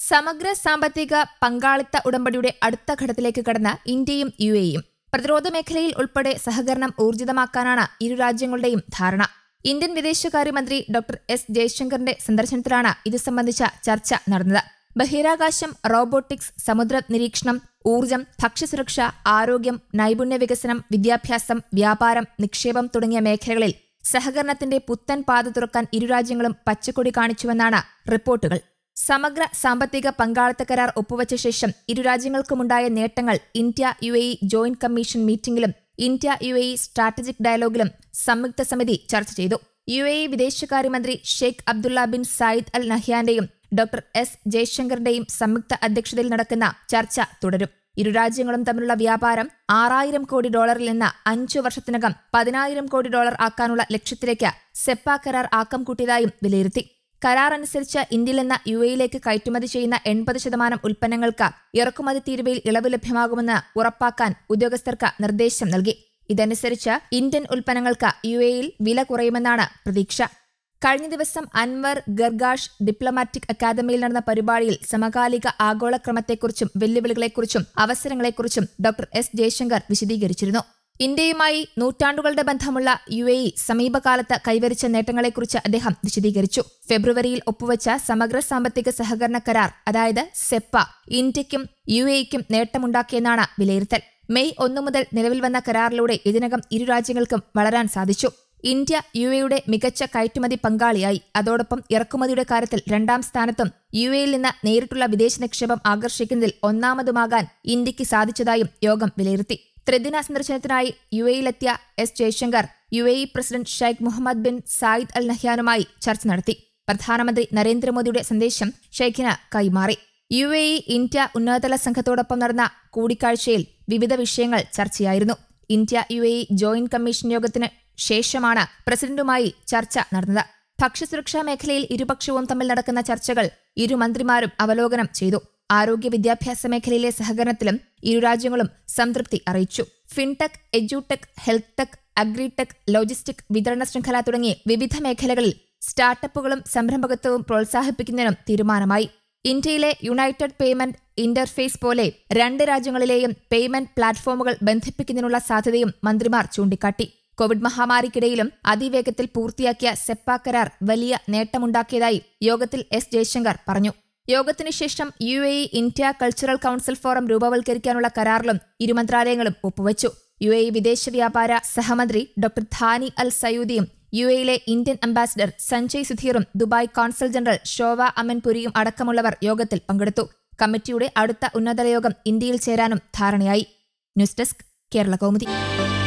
സമഗ്ര സാമ്പത്തിക പങ്കാളിത്ത ഉടമ്പടിയുടെ അടുത്ത ഘട്ടത്തിലേക്ക് കടന്ന ഇന്ത്യയും യു എയും പ്രതിരോധ മേഖലയിൽ ഉൾപ്പെടെ സഹകരണം ഊർജിതമാക്കാനാണ് ഇരു രാജ്യങ്ങളുടെയും ധാരണ ഇന്ത്യൻ വിദേശകാര്യമന്ത്രി ഡോക്ടർ എസ് ജയശങ്കറിന്റെ സന്ദർശനത്തിലാണ് ഇത് സംബന്ധിച്ച ചർച്ച നടന്നത് ബഹിരാകാശം റോബോട്ടിക്സ് സമുദ്ര നിരീക്ഷണം ഊർജം ഭക്ഷ്യസുരക്ഷ ആരോഗ്യം നൈപുണ്യ വികസനം വിദ്യാഭ്യാസം വ്യാപാരം നിക്ഷേപം തുടങ്ങിയ മേഖലകളിൽ സഹകരണത്തിന്റെ പുത്തൻ പാത തുറക്കാൻ ഇരു രാജ്യങ്ങളും പച്ചക്കൊടി കാണിച്ചുവെന്നാണ് റിപ്പോർട്ടുകൾ സമഗ്ര സാമ്പത്തിക പങ്കാളിത്ത കരാർ ഒപ്പുവച്ച ശേഷം ഇരു രാജ്യങ്ങൾക്കുമുണ്ടായ നേട്ടങ്ങൾ India U A joint commission മീറ്റിംഗിലും ഇന്ത്യ യു എ സ്ട്രാറ്റജിക് ഡയലോഗിലും സംയുക്ത സമിതി ചർച്ച ചെയ്തു യു എ വിദേശകാര്യമന്ത്രി Sheikh Abdullah bin Zayed Al നഹ്യാന്റെയും ഡോക്ടർ എസ് ജയശങ്കറിന്റെയും സംയുക്ത അധ്യക്ഷതയിൽ നടക്കുന്ന ചർച്ച തുടരും ഇരു രാജ്യങ്ങളും തമ്മിലുള്ള വ്യാപാരം ആറായിരം കോടി ഡോളറിൽ നിന്ന് അഞ്ചു വർഷത്തിനകം പതിനായിരം കോടി ഡോളർ ആക്കാനുള്ള ലക്ഷ്യത്തിലേക്ക് സെപ്പ കരാർ ആക്കം കൂട്ടിയതായും വിലയിരുത്തി കരാർ അനുസരിച്ച് ഇന്ത്യയിൽ നിന്ന് യു എയിലേക്ക് കയറ്റുമതി ചെയ്യുന്ന എൺപത് ശതമാനം ഉൽപ്പന്നങ്ങൾക്ക് ഇറക്കുമതി തീരുവയിൽ ഇളവ് ലഭ്യമാകുമെന്ന് ഉറപ്പാക്കാൻ ഉദ്യോഗസ്ഥർക്ക് നിർദ്ദേശം നൽകി ഇതനുസരിച്ച് ഇന്ത്യൻ ഉൽപ്പന്നങ്ങൾക്ക് യു എയിൽ വില കുറയുമെന്നാണ് പ്രതീക്ഷ കഴിഞ്ഞ ദിവസം അൻവർ ഗർഗാഷ് ഡിപ്ലോമാറ്റിക് അക്കാദമിയിൽ നടന്ന പരിപാടിയിൽ സമകാലിക ആഗോളക്രമത്തെക്കുറിച്ചും വെല്ലുവിളികളെക്കുറിച്ചും അവസരങ്ങളെക്കുറിച്ചും ഡോക്ടർ എസ് ജയശങ്കർ വിശദീകരിച്ചിരുന്നു ഇന്ത്യയുമായി നൂറ്റാണ്ടുകളുടെ ബന്ധമുള്ള യു എ ഇ സമീപകാലത്ത് കൈവരിച്ച നേട്ടങ്ങളെക്കുറിച്ച് അദ്ദേഹം വിശദീകരിച്ചു ഫെബ്രുവരിയിൽ ഒപ്പുവച്ച സമഗ്ര സാമ്പത്തിക സഹകരണ കരാർ അതായത് സെപ്പ ഇന്ത്യയ്ക്കും യു എക്കും നേട്ടമുണ്ടാക്കിയെന്നാണ് വിലയിരുത്തൽ മെയ് ഒന്നു മുതൽ നിലവിൽ വന്ന കരാറിലൂടെ ഇതിനകം ഇരു രാജ്യങ്ങൾക്കും വളരാൻ സാധിച്ചു ഇന്ത്യ യു എയുടെ മികച്ച കയറ്റുമതി പങ്കാളിയായി അതോടൊപ്പം ഇറക്കുമതിയുടെ കാര്യത്തിൽ രണ്ടാം സ്ഥാനത്തും യു എയിൽ നിന്ന് നേരിട്ടുള്ള വിദേശ നിക്ഷേപം ആകർഷിക്കുന്നതിൽ ഒന്നാമതുമാകാൻ ഇന്ത്യക്ക് സാധിച്ചതായും യോഗം വിലയിരുത്തി ത്രിദിന സന്ദർശനത്തിനായി യു എയിലെത്തിയ S Jaishankar U A E president Sheikh Mohammed bin Zayed Al നഹ്യാനുമായി ചർച്ച നടത്തി പ്രധാനമന്ത്രി നരേന്ദ്രമോദിയുടെ സന്ദേശം ഷെയ്ഖിന് കൈമാറി യു എ ഇ ഇന്ത്യ ഉന്നതതല സംഘത്തോടൊപ്പം നടന്ന കൂടിക്കാഴ്ചയിൽ വിവിധ വിഷയങ്ങൾ ചർച്ചയായിരുന്നു India U A E joint commission യോഗത്തിന് ശേഷമാണ് പ്രസിഡന്റുമായി ചർച്ച നടന്നത് ഭക്ഷ്യസുരക്ഷാ മേഖലയിൽ ഇരുപക്ഷവും തമ്മിൽ നടക്കുന്ന ചർച്ചകൾ ഇരു മന്ത്രിമാരും അവലോകനം ചെയ്തു ആരോഗ്യ വിദ്യാഭ്യാസ മേഖലയിലെ സഹകരണത്തിലും ഇരു രാജ്യങ്ങളും സംതൃപ്തി അറിയിച്ചു fintech edtech health tech agritech logistic വിതരണ ശൃംഖല തുടങ്ങി വിവിധ മേഖലകളിൽ സ്റ്റാർട്ടപ്പുകളും സംരംഭകത്വവും പ്രോത്സാഹിപ്പിക്കുന്നതിനും തീരുമാനമായി ഇന്ത്യയിലെ യുണൈറ്റഡ് പേയ്മെന്റ് ഇന്റർഫേസ് പോലെ രണ്ട് രാജ്യങ്ങളിലെയും പേയ്മെന്റ് പ്ലാറ്റ്ഫോമുകൾ ബന്ധിപ്പിക്കുന്നതിനുള്ള സാധ്യതയും മന്ത്രിമാർ ചൂണ്ടിക്കാട്ടി കോവിഡ് മഹാമാരിക്കിടയിലും അതിവേഗത്തിൽ പൂർത്തിയാക്കിയ സെപ്പ കരാർ വലിയ നേട്ടമുണ്ടാക്കിയതായി യോഗത്തിൽ എസ് ജയശങ്കർ പറഞ്ഞു യോഗത്തിനു ശേഷം U A E India cultural council forum രൂപവൽക്കരിക്കാനുള്ള കരാറിലും ഇരു മന്ത്രാലയങ്ങളും ഒപ്പുവച്ചു യു എ ഇ വിദേശ വ്യാപാര സഹമന്ത്രി ഡോക്ടർ ധാനി അൽ സയൂദിയും യു എയിലെ ഇന്ത്യൻ അംബാസിഡർ സഞ്ജയ് സുധീറും ദുബായ് കോൺസൽ ജനറൽ ഷോവ അമൻപുരിയും അടക്കമുള്ളവർ യോഗത്തിൽ പങ്കെടുത്തു കമ്മിറ്റിയുടെ അടുത്ത ഉന്നതതല യോഗം ഇന്ത്യയിൽ ചേരാനും ധാരണയായി ന്യൂസ് ഡെസ്ക് കേരള കൗമുദി